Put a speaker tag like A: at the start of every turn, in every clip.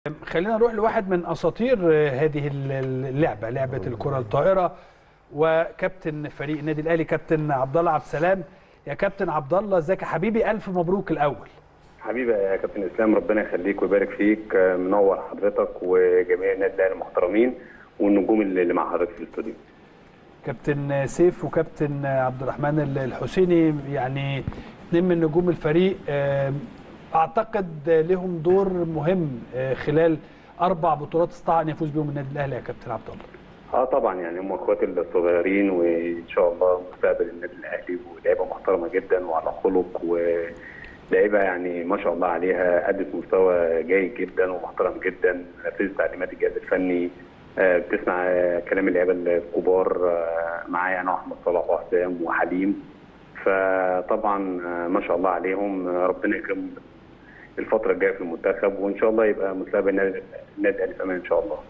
A: خلينا نروح لواحد من اساطير هذه اللعبه لعبه الكره الطائره وكابتن فريق النادي الاهلي كابتن عبد الله عبد السلام يا كابتن عبد الله ازيك يا حبيبي الف مبروك الاول
B: حبيبي يا كابتن اسلام ربنا يخليك ويبارك فيك منور حضرتك وجميع النادي الاهلي المحترمين والنجوم اللي مع حضرتك في الاستوديو
A: كابتن سيف وكابتن عبد الرحمن الحسيني يعني اثنين من نجوم الفريق اعتقد لهم دور مهم خلال اربع بطولات استطاع ان يفوز بهم النادي الاهلي يا كابتن عبد الله
B: اه طبعا يعني هم اخواتي الصغيرين وان شاء الله مستقبل النادي الاهلي ولاعيبه محترمه جدا وعلى خلق ولاعيبه يعني ما شاء الله عليها ادت مستوى جيد جدا ومحترم جدا نفذت تعليمات الجهاز الفني بتسمع كلام اللعيبه الكبار معايا انا واحمد صلاح وحسام وحليم فطبعا ما شاء الله عليهم ربنا يكرمهم الفتره الجايه في المنتخب وان شاء الله يبقى مستقبل النادي الاهلي في امان ان شاء الله.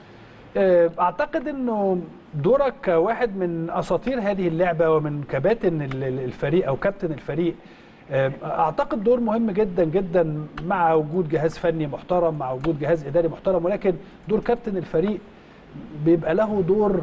A: اعتقد انه دورك كواحد من اساطير هذه اللعبه ومن كباتن الفريق او كابتن الفريق اعتقد دور مهم جدا جدا مع وجود جهاز فني محترم مع وجود جهاز اداري محترم ولكن دور كابتن الفريق بيبقى له دور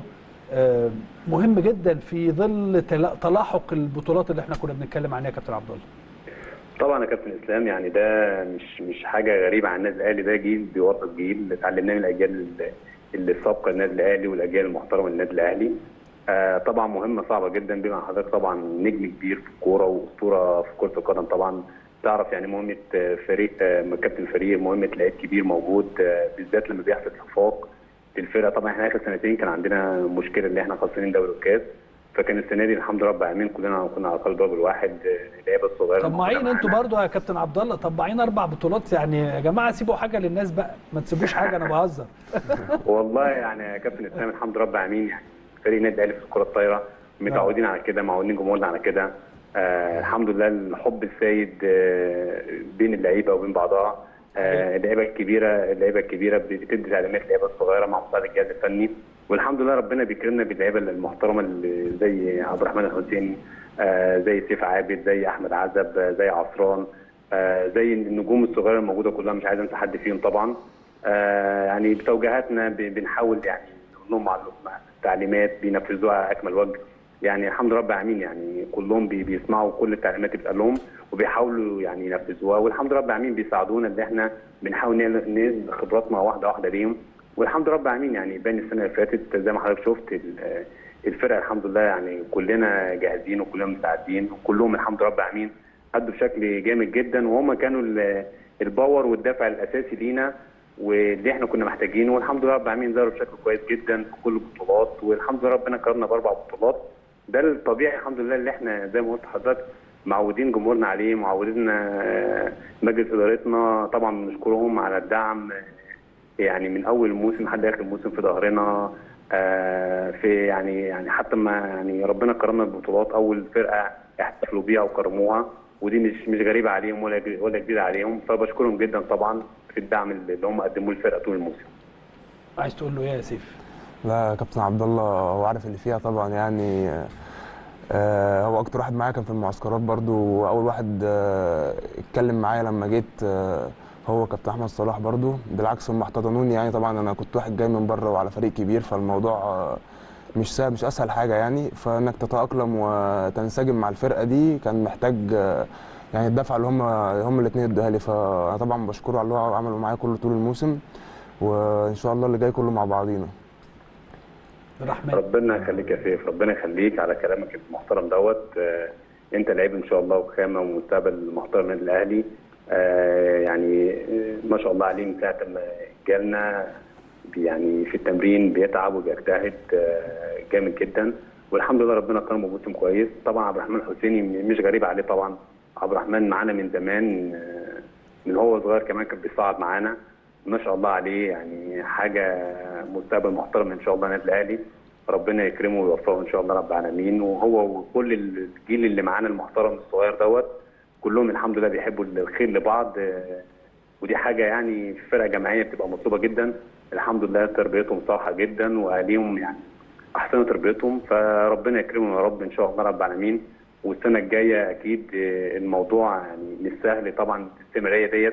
A: مهم جدا في ظل تلاحق البطولات اللي احنا كنا بنتكلم عنها يا كابتن عبد الله
B: طبعا يا كابتن اسلام يعني ده مش مش حاجه غريبه عن النادي الاهلي ده جيل بيورث جيل اتعلمناه من الاجيال اللي السابقه للنادي الاهلي والاجيال المحترمه للنادي الاهلي آه طبعا مهمه صعبه جدا بما حضرتك طبعا نجم كبير في الكوره واسطوره في كره القدم طبعا تعرف يعني مهمه فريق آه كابتن الفريق مهمه لعيب كبير موجود آه بالذات لما بيحصل اخفاق في الفرقه طبعا احنا اخر سنتين كان عندنا مشكله ان احنا خسرانين دوري الكاس فكان السنه دي الحمد لله رب العالمين كلنا كنا على قلب رجل واحد اللعيبه الصغيره
A: طماعين انتوا برضه يا كابتن عبد الله طماعين اربع بطولات يعني يا جماعه سيبوا حاجه للناس بقى ما تسيبوش حاجه انا بهزر
B: والله يعني يا كابتن اسلام الحمد لله رب العالمين يعني فريق النادي الاهلي في الكره الطايره متعودين على كده معودين جمهورنا على كده آه الحمد لله الحب السيد آه بين اللعيبه وبين بعضها آه اللعيبه الكبيره اللعيبه الكبيره بتدي تعليمات اللعيبه الصغيره مع مساعد الجهاز الفني والحمد لله ربنا بيكرمنا باللعيبه المحترمه اللي زي عبد الرحمن الحسيني آه زي سيف عابد زي احمد عزب آه زي عصران آه زي النجوم الصغيره الموجوده كلها مش عايز انسى حد فيهم طبعا آه يعني بتوجيهاتنا بنحاول يعني نقول مع التعليمات بينفذوها اكمل وجه يعني الحمد لله رب العالمين يعني كلهم بيسمعوا كل التعليمات اللي بتقال لهم وبيحاولوا يعني ينفذوها والحمد لله رب العالمين بيساعدونا ان احنا بنحاول ننقل خبراتنا واحده واحده ليهم والحمد لله رب العالمين يعني بين السنه اللي فاتت زي ما حضرتك شفت الفرقه الحمد لله يعني كلنا جاهزين وكلنا مستعدين وكلهم الحمد لله رب العالمين ادوا بشكل جامد جدا وهم كانوا الباور والدافع الاساسي لينا واللي احنا كنا محتاجينه والحمد لله رب العالمين ظهروا بشكل كويس جدا في كل البطولات والحمد لله ربنا كرمنا باربع بطولات ده الطبيعي الحمد لله اللي احنا زي ما قلت لحضرتك معودين جمهورنا عليه معودين مجلس ادارتنا طبعا بنشكرهم على الدعم يعني من اول الموسم لحد اخر الموسم في ظهرنا في يعني يعني حتى ما يعني ربنا كرمنا ببطولات اول فرقه احتفلوا بيها وكرموها ودي مش مش غريبه عليهم ولا ولا جديده عليهم فبشكرهم جدا طبعا في الدعم اللي هم قدموه للفرقه طول الموسم.
A: عايز تقول له ايه يا سيف؟
C: لا يا كابتن عبد الله هو عارف اللي فيها طبعا يعني آه هو اكتر واحد معايا كان في المعسكرات برضو واول واحد آه اتكلم معايا لما جيت آه هو كابتن احمد صلاح برضو بالعكس هم احتضنوني يعني طبعا انا كنت واحد جاي من بره وعلى فريق كبير فالموضوع مش سهل مش اسهل حاجه يعني فانك تتاقلم وتنسجم مع الفرقه دي كان محتاج يعني الدفعه اللي هم هم الاثنين ادوها لي فانا طبعا بشكره على اللي هو عمله معايا كله طول الموسم وان شاء الله اللي جاي كله مع بعضينا
A: الرحمن
B: ربنا يخليك يا سيف ربنا يخليك على كلامك المحترم دوت انت لعيب ان شاء الله وخامه ومستقبل محترم النادي الاهلي آه يعني ما شاء الله عليه من ساعه ما جالنا يعني في التمرين بيتعب وبيجتهد آه جامد جدا والحمد لله ربنا كرمه بموسم كويس طبعا عبد الرحمن الحسيني مش غريب عليه طبعا عبد الرحمن معانا من زمان آه من هو صغير كمان كان بيصعد معانا ما شاء الله عليه يعني حاجه مستقبل محترم ان شاء الله النادي الاهلي ربنا يكرمه ويوفقه ان شاء الله رب العالمين وهو وكل الجيل اللي معانا المحترم الصغير دوت كلهم الحمد لله بيحبوا الخير لبعض ودي حاجه يعني في فرقه جماعيه بتبقى مطلوبه جدا الحمد لله تربيتهم صالحه جدا واهاليهم يعني احسنوا تربيتهم فربنا يكرمهم يا رب ان شاء الله رب العالمين والسنه الجايه اكيد الموضوع يعني مش سهل طبعا الاستمراريه ديت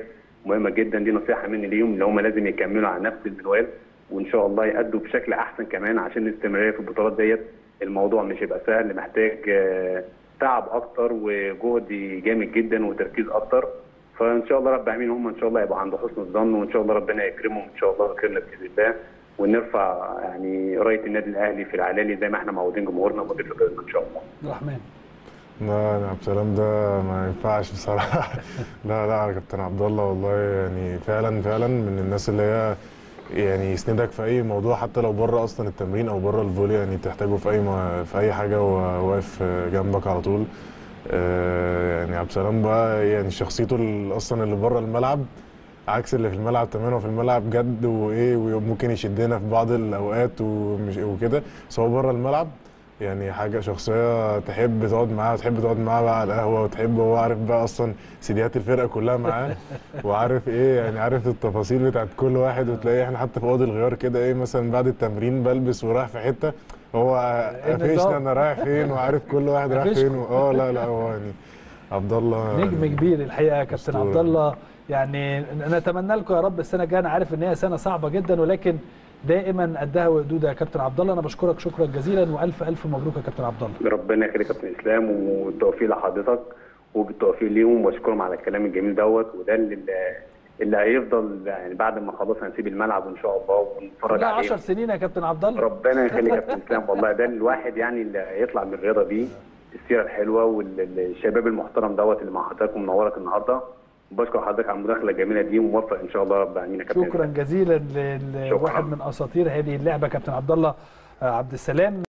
B: مهمه جدا دي نصيحه مني ليهم ان هم لازم يكملوا على نفس المنوال وان شاء الله يأدوا بشكل احسن كمان عشان الاستمراريه في البطولات ديت الموضوع مش هيبقى سهل محتاج آه، تعب اكتر وجهد جامد جدا وتركيز اكتر فان شاء الله رب العالمين هم ان شاء الله يبقوا عند حسن الظن وان شاء الله ربنا يكرمهم ان شاء الله ويكرمنا باذن الله ونرفع يعني رايه النادي الاهلي في العلالي زي ما احنا معودين جمهورنا ومدير فرقتنا ان شاء الله
A: الرحمن
D: لا انا عبد السلام ده ما ينفعش بصراحه لا لا يا كابتن عبد الله والله يعني فعلا فعلا من الناس اللي هي يعني يسندك في اي موضوع حتى لو بره اصلا التمرين او بره الفولي يعني تحتاجه في اي ما في اي حاجه وهو واقف جنبك على طول آه، يعني عبد السلام بقى يعني شخصيته ال- اصلا اللي بره الملعب عكس اللي في الملعب تماما هو في الملعب جد وايه وممكن يشدنا في بعض الاوقات ومش وكده بس هو بره الملعب يعني حاجه شخصيه تحب تقعد معاه وتحب تقعد معاه بقى على القهوه وتحب هو عارف بقى اصلا سيديات الفرقه كلها معاه وعارف ايه يعني عارف التفاصيل بتاعت كل واحد وتلاقيه احنا حتى في اوضه الغيار كده ايه مثلا بعد التمرين بلبس ورايح في حته هو
A: النظام.
D: قافشنا انا رايح فين وعارف كل واحد رايح
A: قافشكم.
D: فين و- اه لا لا هو يعني عبد الله
A: نجم
D: يعني
A: كبير الحقيقه يا كابتن
D: أسطورة.
A: عبد الله يعني نتمنى لكم يا رب السنه الجايه انا عارف ان هي سنه صعبه جدا ولكن دائما قدها وقدودها يا كابتن عبد الله انا بشكرك شكرا جزيلا والف الف مبروك يا كابتن عبد الله
B: ربنا يخليك يا كابتن اسلام والتوفيق لحضرتك وبالتوفيق ليهم واشكرهم على الكلام الجميل دوت وده اللي اللي هيفضل يعني بعد ما خلاص هنسيب الملعب ان شاء الله ونتفرج
A: لا
B: عليه
A: 10 سنين يا كابتن عبد الله
B: ربنا يخليك يا كابتن اسلام والله ده الواحد يعني اللي هيطلع من الرياضه دي السيره الحلوه والشباب المحترم دوت اللي مع حضرتك ومنورك النهارده بشكر حضرتك على المداخله الجميله دي وموفق ان شاء الله رب العالمين يا كابتن
A: شكرا
B: إسلام.
A: جزيلا
B: شكراً.
A: لواحد من اساطير هذه اللعبه كابتن عبد الله عبد السلام